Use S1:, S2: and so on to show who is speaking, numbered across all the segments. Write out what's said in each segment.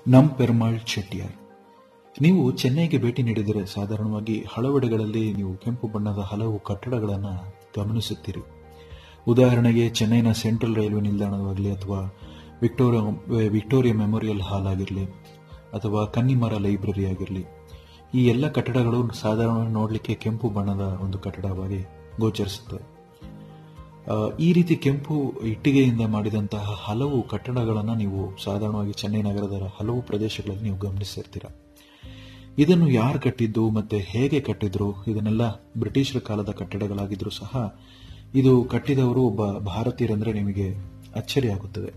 S1: ನಮ್ ಪೆರ್ಮಾಳ್ ಚೆಟ್ಟಿಯಾರ್ ನೀವು ಚೆನ್ನೈಗೆ ಭೇಟಿ ನೀಡಿದರೆ ಸಾಧಾರಣವಾಗಿ ಹಲವೆಡೆಗಳಲ್ಲಿ ನೀವು ಕೆಂಪು ಬಣ್ಣದ ಹಲವು ಕಟ್ಟಡಗಳನ್ನು ಗಮನಿಸುತ್ತೀರಿ ಉದಾಹರಣೆಗೆ ಚೆನ್ನೈನ ಸೆಂಟ್ರಲ್ ರೈಲ್ವೆ ನಿಲ್ದಾಣವಾಗಲಿ ಅಥವಾ ವಿಕ್ಟೋರಿಯಾ ವಿಕ್ಟೋರಿಯಾ ಮೆಮೋರಿಯಲ್ ಹಾಲ್ ಆಗಿರಲಿ ಅಥವಾ ಕನ್ನಿಮರ ಲೈಬ್ರರಿ ಆಗಿರಲಿ ಈ ಎಲ್ಲ ಕಟ್ಟಡಗಳು ಸಾಧಾರಣವಾಗಿ ನೋಡಲಿಕ್ಕೆ ಕೆಂಪು ಬಣ್ಣದ ಒಂದು ಕಟ್ಟಡವಾಗಿ ಗೋಚರಿಸುತ್ತವೆ ಆ, ಈ ರೀತಿ ಕೆಂಪು ಇಟ್ಟಿಗೆಯಿಂದ ಮಾಡಿದಂತಹ ಹಲವು ಕಟ್ಟಡಗಳನ್ನು ನೀವು ಸಾಧಾರಣವಾಗಿ ಚೆನ್ನೈ ನಗರದ ಹಲವು ಪ್ರದೇಶಗಳಲ್ಲಿ ನೀವು ಗಮನಿಸಿರ್ತೀರ ಇದನ್ನು ಯಾರು ಕಟ್ಟಿದ್ದು ಮತ್ತೆ ಹೇಗೆ ಕಟ್ಟಿದ್ರು ಇದನ್ನೆಲ್ಲ ಬ್ರಿಟಿಷರ ಕಾಲದ ಕಟ್ಟಡಗಳಾಗಿದ್ರು ಸಹ ಇದು ಕಟ್ಟಿದವರು ಒಬ್ಬ ಭಾರತೀಯರೆಂದ್ರೆ ನಿಮಗೆ ಅಚ್ಚರಿಯಾಗುತ್ತದೆ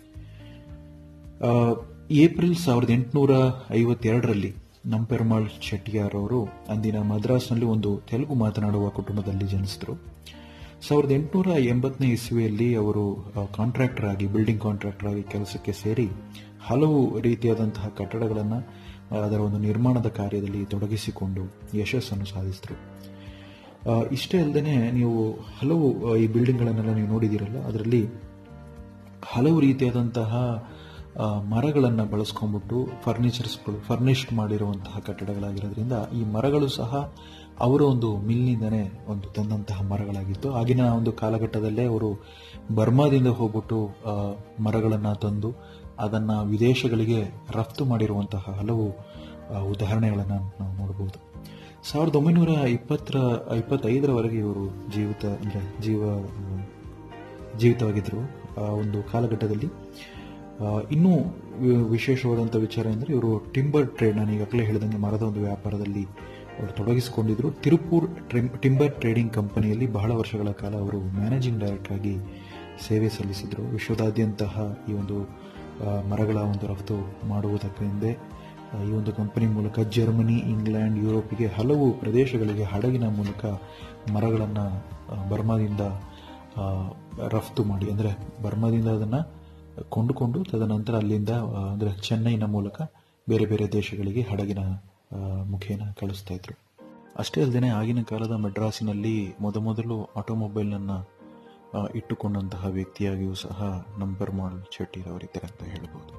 S1: ಆ, ಏಪ್ರಿಲ್ ಸಾವಿರದ ಎಂಟುನೂರ ಐವತ್ತೆರಡರಲ್ಲಿ ನಂಪೆರುಮಾಳ್ ಚೆಟ್ಟಿಯಾರ್ ಅವರು ಅಂದಿನ ಮದ್ರಾಸ್ನಲ್ಲಿ ಒಂದು ತೆಲುಗು ಮಾತನಾಡುವ ಕುಟುಂಬದಲ್ಲಿ ಜನಿಸಿದರು ಸಾವಿರದ ಎಂಟುನೂರ ಎಂಬತ್ತನೇ ಇಸ್ವಿಯಲ್ಲಿ ಅವರು ಕಾಂಟ್ರಾಕ್ಟರ್ ಆಗಿ ಬಿಲ್ಡಿಂಗ್ ಕಾಂಟ್ರಾಕ್ಟರ್ ಆಗಿ ಕೆಲಸಕ್ಕೆ ಸೇರಿ ಹಲವು ರೀತಿಯಾದಂತಹ ಕಟ್ಟಡಗಳನ್ನು ಅದರ ಒಂದು ನಿರ್ಮಾಣದ ಕಾರ್ಯದಲ್ಲಿ ತೊಡಗಿಸಿಕೊಂಡು ಯಶಸ್ಸನ್ನು ಸಾಧಿಸಿದರು ಆ, ಇಷ್ಟೇ ಅಲ್ಲದೆ ನೀವು ಹಲವು ಆ, ಈ ಬಿಲ್ಡಿಂಗ್ಗಳನ್ನೆಲ್ಲ ನೀವು ನೋಡಿದಿರಲ್ಲ ಅದರಲ್ಲಿ ಹಲವು ರೀತಿಯಾದಂತಹ ಆ, ಮರಗಳನ್ನ ಬಳಸ್ಕೊಂಡ್ಬಿಟ್ಟು ಫರ್ನಿಚರ್ಸ್ಗಳು ಫರ್ನಿಶ್ಡ್ ಮಾಡಿರುವಂತಹ ಕಟ್ಟಡಗಳಾಗಿರೋದ್ರಿಂದ ಈ ಮರಗಳು ಸಹ ಅವರ ಒಂದು ಮಿಲ್ನಿಂದನೇ ಒಂದು ತಂದಂತಹ ಮರಗಳಾಗಿತ್ತು ಆಗಿನ ಒಂದು ಕಾಲಘಟ್ಟದಲ್ಲೇ ಅವರು ಬರ್ಮಾದಿಂದ ಹೋಗ್ಬಿಟ್ಟು ಆ, ಮರಗಳನ್ನ ತಂದು ಅದನ್ನ ವಿದೇಶಗಳಿಗೆ ರಫ್ತು ಮಾಡಿರುವಂತಹ ಹಲವು ಆ, ಉದಾಹರಣೆಗಳನ್ನ ನಾವು ನೋಡಬಹುದು ಸಾವಿರದ ಒಂಬೈನೂರ ಇಪ್ಪತ್ತರ ಇಪ್ಪತ್ತೈದರವರೆಗೆ ಇವರು ಜೀವಿತ ಅಂದ್ರೆ ಜೀವ ಆ, ಜೀವಿತವಾಗಿದ್ದರು ಆ ಒಂದು ಕಾಲಘಟ್ಟದಲ್ಲಿ ಆ, ಇನ್ನೂ ವಿ- ವಿಶೇಷವಾದಂಥ ವಿಚಾರ ಅಂದರೆ ಇವರು ಟಿಂಬರ್ ಟ್ರೇಡ್ ನಾನು ಈಗಾಗಲೇ ಹೇಳಿದಂಗೆ ಮರದ ಒಂದು ವ್ಯಾಪಾರದಲ್ಲಿ ಅವರು ತೊಡಗಿಸಿಕೊಂಡಿದ್ರು ತಿರುಪೂರ್ ಟ್ರಿಮ್- ಟಿಂಬರ್ ಟ್ರೇಡಿಂಗ್ ಕಂಪನಿಯಲ್ಲಿ ಬಹಳ ವರ್ಷಗಳ ಕಾಲ ಅವರು ಮ್ಯಾನೇಜಿಂಗ್ ಡೈರೆಕ್ಟರ್ ಆಗಿ ಸೇವೆ ಸಲ್ಲಿಸಿದರು ವಿಶ್ವದಾದ್ಯಂತಹ ಈ ಒಂದು ಆ, ಮರಗಳ ಒಂದು ರಫ್ತು ಮಾಡುವುದಕ್ಕೆ ಹಿಂದೆ ಆ, ಈ ಒಂದು ಕಂಪನಿ ಮೂಲಕ ಜರ್ಮನಿ ಇಂಗ್ಲೆಂಡ್ ಯುರೋಪಿಗೆ ಹಲವು ಪ್ರದೇಶಗಳಿಗೆ ಹಡಗಿನ ಮೂಲಕ ಮರಗಳನ್ನು ಬರ್ಮಾದಿಂದ ಆ, ರಫ್ತು ಮಾಡಿ ಅಂದರೆ ಬರ್ಮಾದಿಂದ ಅದನ್ನು ಕೊಂಡುಕೊಂಡು ತದನಂತರ ಅಲ್ಲಿಂದ ಆ, ಅಂದರೆ ಚೆನ್ನೈನ ಮೂಲಕ ಬೇರೆ ಬೇರೆ ದೇಶಗಳಿಗೆ ಹಡಗಿನ ಆ, ಮುಖೇನ ಕಳಿಸ್ತಾ ಇದ್ರು ಅಷ್ಟೇ ಅಲ್ಲದೆ ಆಗಿನ ಕಾಲದ ಮೆಡ್ರಾಸಿನಲ್ಲಿ ಮೊದಮೊದಲು ಆಟೋಮೊಬೈಲನ್ನು ಇಟ್ಟುಕೊಂಡಂತಹ ವ್ಯಕ್ತಿಯಾಗಿಯೂ ಸಹ ನಂಬರ್ಮಾಳ್ ಶೆಟ್ಟಿರವರಿದ್ದಾರೆ ಅಂತ ಹೇಳ್ಬೋದು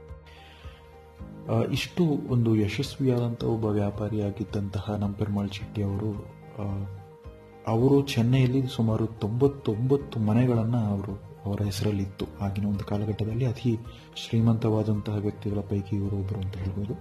S1: ಆ, ಇಷ್ಟು ಒಂದು ಯಶಸ್ವಿಯಾದಂಥ ಒಬ್ಬ ವ್ಯಾಪಾರಿಯಾಗಿದ್ದಂತಹ ನಂಪೆರ್ಮಾಳ್ ಶೆಟ್ಟಿ ಅವರು ಆ, ಅವರು ಚೆನ್ನೈಯಲ್ಲಿ ಸುಮಾರು ತೊಂಬತ್ತೊಂಬತ್ತು ಮನೆಗಳನ್ನು ಅವರು ಅವರ ಹೆಸರಲ್ಲಿತ್ತು ಆಗಿನ ಒಂದು ಕಾಲಘಟ್ಟದಲ್ಲಿ ಅತಿ ಶ್ರೀಮಂತವಾದಂತಹ ವ್ಯಕ್ತಿಗಳ ಪೈಕಿ ಇವರು ಒಬ್ಬರು ಅಂತ ಹೇಳ್ಬೋದು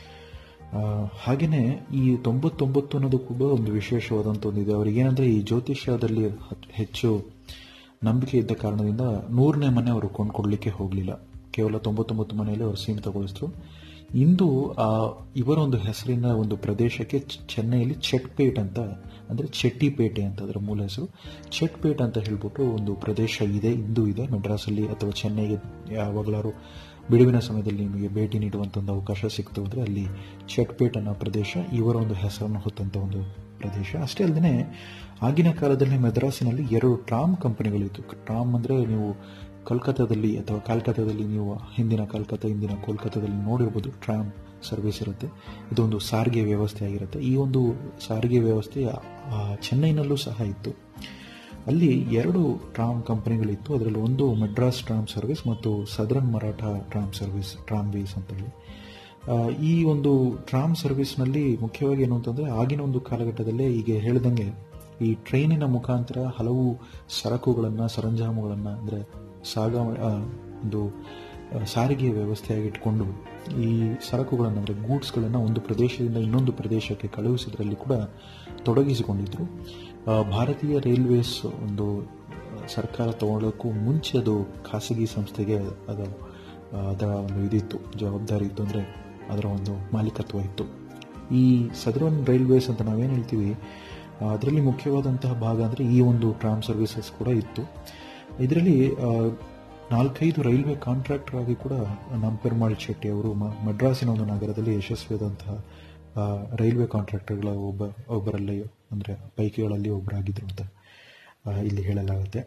S1: ಆ, ಹಾಗೇನೆ ಈ ತೊಂಬತ್ತೊಂಬತ್ತು ಅನ್ನೋದು ಕೂಡ ಒಂದು ವಿಶೇಷವಾದಂಥ ಒಂದು ಇದೆ ಅವ್ರಿಗೆ ಏನಂದ್ರೆ ಈ ಜ್ಯೋತಿಷ್ಯದಲ್ಲಿ ಹತ್- ಹೆಚ್ಚು ನಂಬಿಕೆ ಇದ್ದ ಕಾರಣದಿಂದ ನೂರನೇ ಮನೆ ಅವರು ಕೊಂಡ್ಕೊಡ್ಲಿಕ್ಕೆ ಹೋಗಲಿಲ್ಲ ಕೇವಲ ತೊಂಬತ್ತೊಂಬತ್ತು ಮನೆಯಲ್ಲಿ ಅವರು ಸೀಮಿತಗೊಳಿಸಿದ್ರು ಇಂದು ಆ ಇವರ ಒಂದು ಹೆಸರಿನ ಒಂದು ಪ್ರದೇಶಕ್ಕೆ ಚ- ಚೆನ್ನೈಯಲ್ಲಿ ಚೆಟ್ಪೇಟ್ ಅಂತ ಅಂದ್ರೆ ಚೆಟ್ಟಿಪೇಟೆ ಅಂತ ಅದರ ಮೂಲ ಹೆಸರು ಚೆಟ್ಪೇಟ್ ಅಂತ ಹೇಳ್ಬಿಟ್ಟು ಒಂದು ಪ್ರದೇಶ ಇದೆ ಇಂದು ಇದೆ ಮೆಡ್ರಾಸಲ್ಲಿ ಅಥವಾ ಚೆನ್ನೈಗೆ ಯಾವಾಗಲಾರು ಬಿಡುವಿನ ಸಮಯದಲ್ಲಿ ನಿಮಗೆ ಭೇಟಿ ನೀಡುವಂತ ಒಂದು ಅವಕಾಶ ಸಿಕ್ತು ಅಂದ್ರೆ ಅಲ್ಲಿ ಚೆಟ್ಪೇಟ್ ಅನ್ನೋ ಪ್ರದೇಶ ಇವರ ಒಂದು ಹೆಸರನ್ನು ಹೊತ್ತಂತ ಒಂದು ಪ್ರದೇಶ ಅಷ್ಟೇ ಅಲ್ಲದೆ ಆಗಿನ ಕಾಲದಲ್ಲಿ ಮೆದ್ರಾಸಿನಲ್ಲಿ ಎರಡು ಟ್ರಾಮ್ ಕಂಪನಿಗಳಿತ್ತು ಟ್ರಾಮ್ ಅಂದ್ರೆ ನೀವು ಕೋಲ್ಕತ್ತಾದಲ್ಲಿ ಅಥವಾ ಕಾಲ್ಕತ್ತಾದಲ್ಲಿ ನೀವು ಹಿಂದಿನ ಕಾಲ್ಕತ್ತಾ ಹಿಂದಿನ ಕೋಲ್ಕತ್ತಾದಲ್ಲಿ ನೋಡಿರ್ಬೋದು ಟ್ರಾಮ್ ಸರ್ವಿಸ್ ಇರುತ್ತೆ ಇದೊಂದು ಸಾರಿಗೆ ವ್ಯವಸ್ಥೆ ಆಗಿರುತ್ತೆ ಈ ಒಂದು ಸಾರಿಗೆ ವ್ಯವಸ್ಥೆ ಆ, ಚೆನ್ನೈನಲ್ಲೂ ಸಹ ಇತ್ತು ಅಲ್ಲಿ ಎರಡು ಟ್ರಾಮ್ ಕಂಪನಿಗಳಿತ್ತು ಅದರಲ್ಲಿ ಒಂದು ಮೆಡ್ರಾಸ್ ಟ್ರಾಮ್ ಸರ್ವಿಸ್ ಮತ್ತು southern Maratha tram service tramways ಅಂತ ಹೇಳಿ ಆ, ಈ ಒಂದು ಟ್ರಾಮ್ ಸರ್ವಿಸ್ನಲ್ಲಿ ಮುಖ್ಯವಾಗಿ ಏನು ಅಂತಂದ್ರೆ ಆಗಿನ ಒಂದು ಕಾಲಘಟ್ಟದಲ್ಲೇ ಈಗ ಹೇಳಿದಂಗೆ ಈ ಟ್ರೈನಿನ ಮುಖಾಂತರ ಹಲವು ಸರಕುಗಳನ್ನು ಸರಂಜಾಮುಗಳನ್ನು ಅಂದರೆ ಸಾಗ ಆ, ಒಂದು ಆ, ಸಾರಿಗೆ ವ್ಯವಸ್ಥೆಯಾಗಿ ಇಟ್ಕೊಂಡು ಈ ಸರಕುಗಳನ್ನು ಅಂದರೆ ಗೂಡ್ಸ್ಗಳನ್ನು ಒಂದು ಪ್ರದೇಶದಿಂದ ಇನ್ನೊಂದು ಪ್ರದೇಶಕ್ಕೆ ಕಳುಹಿಸೋದ್ರಲ್ಲಿ ಕೂಡ ತೊಡಗಿಸಿಕೊಂಡಿದ್ರು ಆ, ಭಾರತೀಯ ರೈಲ್ವೇಸ್ ಒಂದು ಸರ್ಕಾರ ತಗೊಳ್ಳೋಕ್ಕೂ ಮುಂಚೆ ಅದು ಖಾಸಗಿ ಸಂಸ್ಥೆಗೆ ಅದು ಆ, ಅದರ ಒಂದು ಇದಿತ್ತು ಜವಾಬ್ದಾರಿ ಇತ್ತು ಅಂದರೆ ಅದರ ಒಂದು ಮಾಲೀಕತ್ವ ಇತ್ತು ಈ ಸದರನ್ ರೈಲ್ವೇಸ್ ಅಂತ ನಾವೇನು ಹೇಳ್ತೀವಿ ಅದರಲ್ಲಿ ಮುಖ್ಯವಾದಂತಹ ಭಾಗ ಅಂದರೆ ಈ ಒಂದು ಟ್ರಾಮ್ ಸರ್ವಿಸಸ್ ಕೂಡ ಇತ್ತು ಇದರಲ್ಲಿ ಆ, ನಾಲ್ಕೈದು ರೈಲ್ವೆ ಕಾಂಟ್ರಾಕ್ಟರ್ ಆಗಿ ಕೂಡ ನಮ್ಮ ಪೆರುಮಾಳ್ ಶೆಟ್ಟಿ ಅವರು ಮ- ಮಡ್ರಾಸಿನ ಒಂದು ನಗರದಲ್ಲಿ ಯಶಸ್ವಿಯಾದಂತಹ ಆ, ರೈಲ್ವೆ ಕಾಂಟ್ರಾಕ್ಟರ್ಗಳ ಒಬ್ಬ ಒಬ್ಬರಲ್ಲಿ ಅಂದರೆ ಪೈಕಿಗಳಲ್ಲಿ ಒಬ್ಬರಾಗಿದ್ರು ಅಂತ ಆ, ಇಲ್ಲಿ ಹೇಳಲಾಗುತ್ತೆ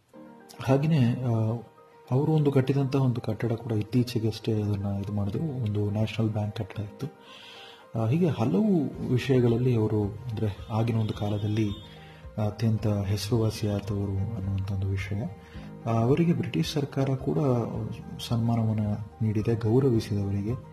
S1: ಹಾಗೆಯೇ ಅವರು ಒಂದು ಕಟ್ಟಿದಂತಹ ಒಂದು ಕಟ್ಟಡ ಕೂಡ ಇತ್ತೀಚೆಗಷ್ಟೇ ಅದನ್ನು ಇದು ಮಾಡಿದ್ರು ಒಂದು ನ್ಯಾಷನಲ್ ಬ್ಯಾಂಕ್ ಕಟ್ಟಡ ಇತ್ತು ಆ, ಹೀಗೆ ಹಲವು ವಿಷಯಗಳಲ್ಲಿ ಅವರು ಅಂದರೆ ಆಗಿನ ಒಂದು ಕಾಲದಲ್ಲಿ ಅತ್ಯಂತ ಹೆಸರುವಾಸಿಯಾದವರು ಅನ್ನುವಂಥ ಒಂದು ವಿಷಯ ಆ, ಅವರಿಗೆ ಬ್ರಿಟಿಷ್ ಸರ್ಕಾರ ಕೂಡ ಸನ್ಮಾನವನ್ನು ನೀಡಿದೆ ಗೌರವಿಸಿದವರಿಗೆ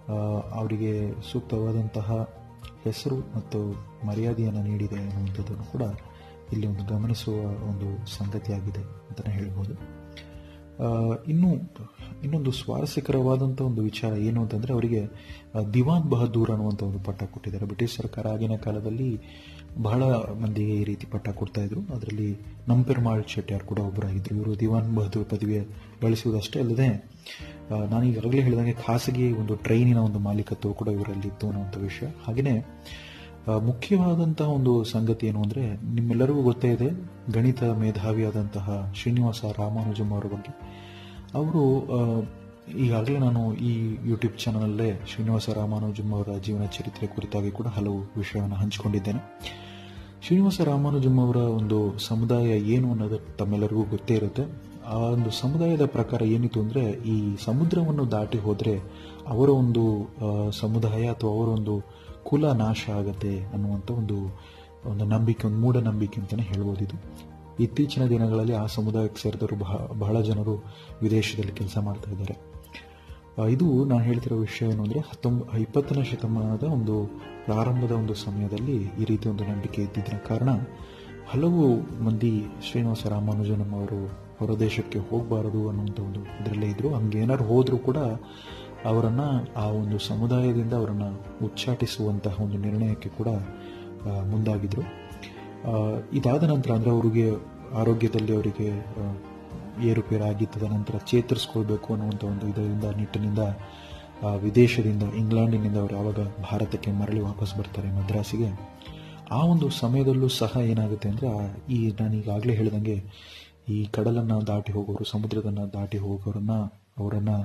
S1: ಆ, ಅವರಿಗೆ ಸೂಕ್ತವಾದಂತಹ ಹೆಸರು ಮತ್ತು ಮರ್ಯಾದೆಯನ್ನು ನೀಡಿದೆ ಅನ್ನುವಂಥದ್ದನ್ನು ಕೂಡ ಇಲ್ಲಿ ಒಂದು ಗಮನಿಸುವ ಒಂದು ಸಂಗತಿಯಾಗಿದೆ ಅಂತಲೇ ಹೇಳ್ಬೋದು ಆ, ಇನ್ನು ಇನ್ನೊಂದು ಸ್ವಾರಸ್ಯಕರವಾದಂಥ ಒಂದು ವಿಚಾರ ಏನು ಅಂತಂದ್ರೆ ಅವರಿಗೆ ಆ, ದಿವಾನ್ ಬಹದ್ದೂರ್ ಅನ್ನುವಂಥ ಒಂದು ಪಟ್ಟ ಕೊಟ್ಟಿದ್ದಾರೆ ಬ್ರಿಟಿಷ್ ಸರ್ಕಾರ ಆಗಿನ ಕಾಲದಲ್ಲಿ ಬಹಳ ಮಂದಿಗೆ ಈ ರೀತಿ ಪಟ್ಟ ಕೊಡ್ತಾ ಇದ್ರು ಅದರಲ್ಲಿ ನಂಪೆರ್ಮಾಳ್ ಚೆಟ್ಯಾರ್ ಕೂಡ ಒಬ್ಬರಾಗಿದ್ರು ಇವರು ದಿವಾನ್ ಬಹದ್ದೂರ್ ಪದವಿ ಗಳಿಸುವುದಷ್ಟೇ ಅಲ್ಲದೆ ಆ, ನಾನು ಈಗಾಗಲೇ ಹೇಳಿದಂಗೆ ಖಾಸಗಿ ಒಂದು ಟ್ರೈನಿನ ಒಂದು ಮಾಲೀಕತ್ವ ಕೂಡ ಇವರಲ್ಲಿ ಇತ್ತು ಅನ್ನುವಂಥ ವಿಷಯ ಹಾಗೆಯೇ ಆ, ಮುಖ್ಯವಾದಂತಹ ಒಂದು ಸಂಗತಿ ಏನು ಅಂದ್ರೆ ನಿಮ್ಮೆಲ್ಲರಿಗೂ ಗೊತ್ತೇ ಇದೆ ಗಣಿತ ಮೇಧಾವಿಯಾದಂತಹ ಶ್ರೀನಿವಾಸ ರಾಮಾನುಜಂ ಅವರ ಬಗ್ಗೆ ಅವರು ಆ, ಈಗಾಗಲೇ ನಾನು ಈ ಯೂಟ್ಯೂಬ್ ಚಾನಲಲ್ಲೇ ಶ್ರೀನಿವಾಸ ರಾಮಾನುಜಂ ಅವರ ಜೀವನ ಚರಿತ್ರೆ ಕುರಿತಾಗಿ ಕೂಡ ಹಲವು ವಿಷಯವನ್ನು ಹಂಚಿಕೊಂಡಿದ್ದೇನೆ ಶ್ರೀನಿವಾಸ ರಾಮಾನುಜಂ ಅವರ ಒಂದು ಸಮುದಾಯ ಏನು ಅನ್ನೋದು ತಮ್ಮೆಲ್ಲರಿಗೂ ಗೊತ್ತೇ ಇರುತ್ತೆ ಆ ಒಂದು ಸಮುದಾಯದ ಪ್ರಕಾರ ಏನಿತ್ತು ಅಂದ್ರೆ ಈ ಸಮುದ್ರವನ್ನು ದಾಟಿ ಹೋದ್ರೆ ಅವರ ಒಂದು ಆ, ಸಮುದಾಯ ಅಥವಾ ಅವರ ಒಂದು ಕುಲ ನಾಶ ಆಗತ್ತೆ ಅನ್ನುವಂಥ ಒಂದು ಒಂದು ನಂಬಿಕೆ ಒಂದು ಮೂಢನಂಬಿಕೆ ಅಂತಾನೆ ಹೇಳ್ಬೋದು ಇದು ಇತ್ತೀಚಿನ ದಿನಗಳಲ್ಲಿ ಆ ಸಮುದಾಯಕ್ಕೆ ಸೇರಿದವರು ಬಹ ಬಹಳ ಜನರು ವಿದೇಶದಲ್ಲಿ ಕೆಲಸ ಮಾಡ್ತಾ ಇದ್ದಾರೆ ಆ, ಇದು ನಾನು ಹೇಳ್ತಿರೋ ವಿಷಯ ಏನು ಅಂದರೆ ಹತ್ತೊಂಬ ಇಪ್ಪತ್ತನೇ ಶತಮಾನದ ಒಂದು ಪ್ರಾರಂಭದ ಒಂದು ಸಮಯದಲ್ಲಿ ಈ ರೀತಿ ಒಂದು ನಂಬಿಕೆ ಇದ್ದಿದ್ದರ ಕಾರಣ ಹಲವು ಮಂದಿ ಶ್ರೀನಿವಾಸ ರಾಮಾನುಜನಂ ಅವರು ಹೊರ ದೇಶಕ್ಕೆ ಹೋಗಬಾರದು ಅನ್ನುವಂಥ ಒಂದು ಇದರಲ್ಲೇ ಇದ್ರು ಹಂಗೇನಾದ್ರು ಹೋದರೂ ಕೂಡ ಅವರನ್ನು ಆ ಒಂದು ಸಮುದಾಯದಿಂದ ಅವರನ್ನು ಉಚ್ಚಾಟಿಸುವಂತಹ ಒಂದು ನಿರ್ಣಯಕ್ಕೆ ಕೂಡ ಆ, ಮುಂದಾಗಿದ್ರು ಆ, ಇದಾದ ನಂತರ ಅಂದರೆ ಅವರಿಗೆ ಆರೋಗ್ಯದಲ್ಲಿ ಅವರಿಗೆ ಆ, ಏರುಪೇರಾಗಿದ್ದದ ನಂತರ ಚೇತರಿಸ್ಕೊಳ್ಬೇಕು ಅನ್ನುವಂಥ ಒಂದು ಇದರಿಂದ ನಿಟ್ಟಿನಿಂದ ಆ, ವಿದೇಶದಿಂದ ಇಂಗ್ಲೆಂಡಿನಿಂದ ಅವರು ಆವಾಗ ಭಾರತಕ್ಕೆ ಮರಳಿ ವಾಪಸ್ ಬರ್ತಾರೆ ಮದ್ರಾಸಿಗೆ ಆ ಒಂದು ಸಮಯದಲ್ಲೂ ಸಹ ಏನಾಗುತ್ತೆ ಅಂದರೆ ಈ ನಾನು ಈಗಾಗಲೇ ಹೇಳಿದಂಗೆ ಈ ಕಡಲನ್ನು ದಾಟಿ ಹೋಗೋರು ಸಮುದ್ರದನ್ನು ದಾಟಿ ಹೋಗೋರನ್ನ ಅವರನ್ನು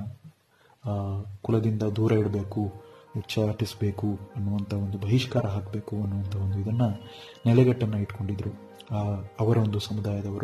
S1: ಕುಲದಿಂದ ದೂರ ಇಡಬೇಕು ಉಚ್ಚಾಟಿಸಬೇಕು ಅನ್ನುವಂಥ ಒಂದು ಬಹಿಷ್ಕಾರ ಹಾಕಬೇಕು ಅನ್ನುವಂಥ ಒಂದು ಇದನ್ನು ನೆಲೆಗಟ್ಟನ್ನು ಇಟ್ಕೊಂಡಿದ್ರು ಆ, ಅವರ ಒಂದು ಸಮುದಾಯದವರು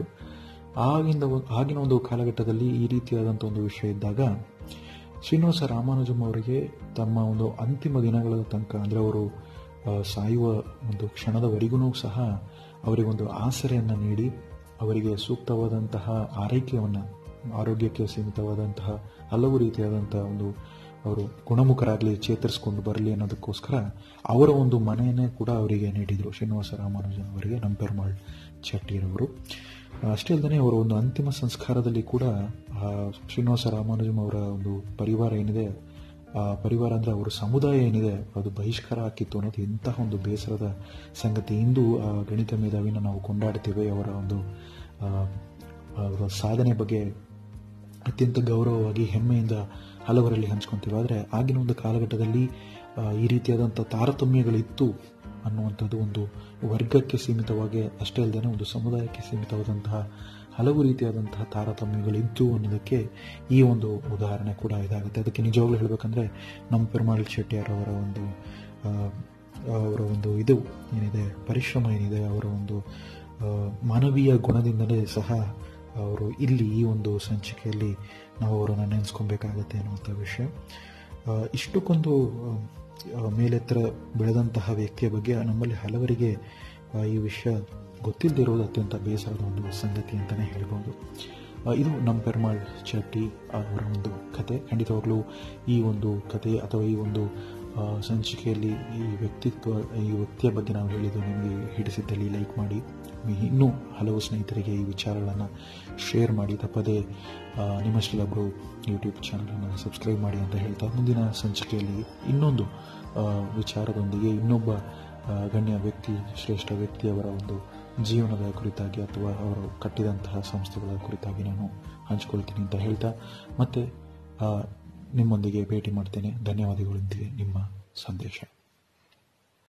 S1: ಆಗಿಂದ ಒಂದು- ಆಗಿನ ಒಂದು ಕಾಲಘಟ್ಟದಲ್ಲಿ ಈ ರೀತಿಯಾದಂಥ ಒಂದು ವಿಷಯ ಇದ್ದಾಗ ಶ್ರೀನಿವಾಸ ರಾಮಾನುಜಂ ಅವರಿಗೆ ತಮ್ಮ ಒಂದು ಅಂತಿಮ ದಿನಗಳ ತನಕ ಅಂದರೆ ಅವರು ಆ, ಸಾಯುವ ಒಂದು ಕ್ಷಣದವರೆಗೂ ಸಹ ಅವರಿಗೊಂದು ಆಸರೆಯನ್ನು ನೀಡಿ ಅವರಿಗೆ ಸೂಕ್ತವಾದಂತಹ ಆರೈಕೆಯನ್ನು ಆರೋಗ್ಯಕ್ಕೆ ಸೀಮಿತವಾದಂತಹ ಹಲವು ರೀತಿಯಾದಂತಹ ಒಂದು ಅವರು ಗುಣಮುಖರಾಗಲಿ ಚೇತರಿಸಿಕೊಂಡು ಬರಲಿ ಅನ್ನೋದಕ್ಕೋಸ್ಕರ ಅವರ ಒಂದು ಮನೆಯನ್ನೇ ಕೂಡ ಅವರಿಗೆ ನೀಡಿದರು ಶ್ರೀನಿವಾಸ ರಾಮಾನುಜನ್ ಅವರಿಗೆ ನಂಪೆರ್ಮಾಳ್ ಚೆಟ್ಟಿರವರು ಅಷ್ಟೇ ಅಲ್ಲದೆ ಅವರ ಒಂದು ಅಂತಿಮ ಸಂಸ್ಕಾರದಲ್ಲಿ ಕೂಡ ಆ, ಶ್ರೀನಿವಾಸ ರಾಮಾನುಜಂ ಅವರ ಒಂದು ಪರಿವಾರ ಏನಿದೆ ಆ ಪರಿವಾರ ಅಂದರೆ ಅವರ ಸಮುದಾಯ ಏನಿದೆ ಅದು ಬಹಿಷ್ಕಾರ ಹಾಕಿತ್ತು ಅನ್ನೋದು ಇಂತಹ ಒಂದು ಬೇಸರದ ಸಂಗತಿ ಇಂದು ಆ ಗಣಿತ ಮೇಧಾವಿನ ನಾವು ಕೊಂಡಾಡ್ತೇವೆ ಅವರ ಒಂದು ಆ, ಅವರ ಸಾಧನೆ ಬಗ್ಗೆ ಅತ್ಯಂತ ಗೌರವವಾಗಿ ಹೆಮ್ಮೆಯಿಂದ ಹಲವರಲ್ಲಿ ಹಂಚ್ಕೊಂತೀವಿ ಆದರೆ ಆಗಿನ ಒಂದು ಕಾಲಘಟ್ಟದಲ್ಲಿ ಆ, ಈ ರೀತಿಯಾದಂಥ ತಾರತಮ್ಯಗಳಿತ್ತು ಅನ್ನುವಂಥದ್ದು ಒಂದು ವರ್ಗಕ್ಕೆ ಸೀಮಿತವಾಗಿ ಅಷ್ಟೇ ಅಲ್ಲದೆ ಒಂದು ಸಮುದಾಯಕ್ಕೆ ಸೀಮಿತವಾದಂತಹ ಹಲವು ರೀತಿಯಾದಂತಹ ತಾರತಮ್ಯಗಳಿತ್ತು ಅನ್ನೋದಕ್ಕೆ ಈ ಒಂದು ಉದಾಹರಣೆ ಕೂಡ ಇದಾಗುತ್ತೆ ಅದಕ್ಕೆ ನಿಜವಾಗ್ಲೂ ಹೇಳಬೇಕಂದ್ರೆ ನಮ್ಮ ಪೆರುಮಾಳ್ ಶೆಟ್ಟಿಯರ್ ಅವರ ಒಂದು ಆ, ಅವರ ಒಂದು ಇದು ಏನಿದೆ ಪರಿಶ್ರಮ ಏನಿದೆ ಅವರ ಒಂದು ಆ, ಮಾನವೀಯ ಗುಣದಿಂದಲೇ ಸಹ ಅವರು ಇಲ್ಲಿ ಈ ಒಂದು ಸಂಚಿಕೆಯಲ್ಲಿ ನಾವು ಅವರನ್ನು ನೆನೆಸ್ಕೊಬೇಕಾಗತ್ತೆ ಅನ್ನುವಂಥ ವಿಷಯ ಆ, ಇಷ್ಟಕ್ಕೊಂದು ಆ, ಮೇಲೆತ್ತರ ಬೆಳೆದಂತಹ ವ್ಯಕ್ತಿಯ ಬಗ್ಗೆ ನಮ್ಮಲ್ಲಿ ಹಲವರಿಗೆ ಆ, ಈ ವಿಷಯ ಗೊತ್ತಿಲ್ಲದಿರೋದು ಅತ್ಯಂತ ಬೇಸರದ ಒಂದು ಸಂಗತಿ ಅಂತಲೇ ಹೇಳ್ಬೋದು ಆ, ಇದು ನಮ್ಮ ಪೆರ್ಮಾಳ್ ಚಟ್ಟಿ ಅವರ ಒಂದು ಕತೆ ಖಂಡಿತವಾಗ್ಲೂ ಈ ಒಂದು ಕತೆ ಅಥವಾ ಈ ಒಂದು ಆ, ಸಂಚಿಕೆಯಲ್ಲಿ ಈ ವ್ಯಕ್ತಿತ್ವ ಈ ವ್ಯಕ್ತಿಯ ಬಗ್ಗೆ ನಾವು ಹೇಳಿದ್ದು ನಿಮಗೆ ಹಿಡಿಸಿದ್ದಲ್ಲಿ ಲೈಕ್ ಮಾಡಿ ಇನ್ನೂ ಹಲವು ಸ್ನೇಹಿತರಿಗೆ ಈ ವಿಚಾರಗಳನ್ನು ಶೇರ್ ಮಾಡಿ ತಪ್ಪದೇ ಆ, ನಿಮ್ಮಷ್ಟೆಲ್ಲೊಬ್ಬರು ಯೂಟ್ಯೂಬ್ ಚಾನಲನ್ನು ಸಬ್ಸ್ಕ್ರೈಬ್ ಮಾಡಿ ಅಂತ ಹೇಳ್ತಾ ಮುಂದಿನ ಸಂಚಿಕೆಯಲ್ಲಿ ಇನ್ನೊಂದು ಆ, ವಿಚಾರದೊಂದಿಗೆ ಇನ್ನೊಬ್ಬ ಆ, ಗಣ್ಯ ವ್ಯಕ್ತಿ ಶ್ರೇಷ್ಠ ವ್ಯಕ್ತಿಯವರ ಒಂದು ಜೀವನದ ಕುರಿತಾಗಿ ಅಥವಾ ಅವರು ಕಟ್ಟಿದಂತಹ ಸಂಸ್ಥೆಗಳ ಕುರಿತಾಗಿ ನಾನು ಹಂಚ್ಕೊಳ್ತೀನಿ ಅಂತ ಹೇಳ್ತಾ ಮತ್ತೆ ಆ, ನಿಮ್ಮೊಂದಿಗೆ ಭೇಟಿ ಮಾಡ್ತೇನೆ ಧನ್ಯವಾದಗಳೊಂದಿಗೆ ನಿಮ್ಮ ಸಂದೇಶ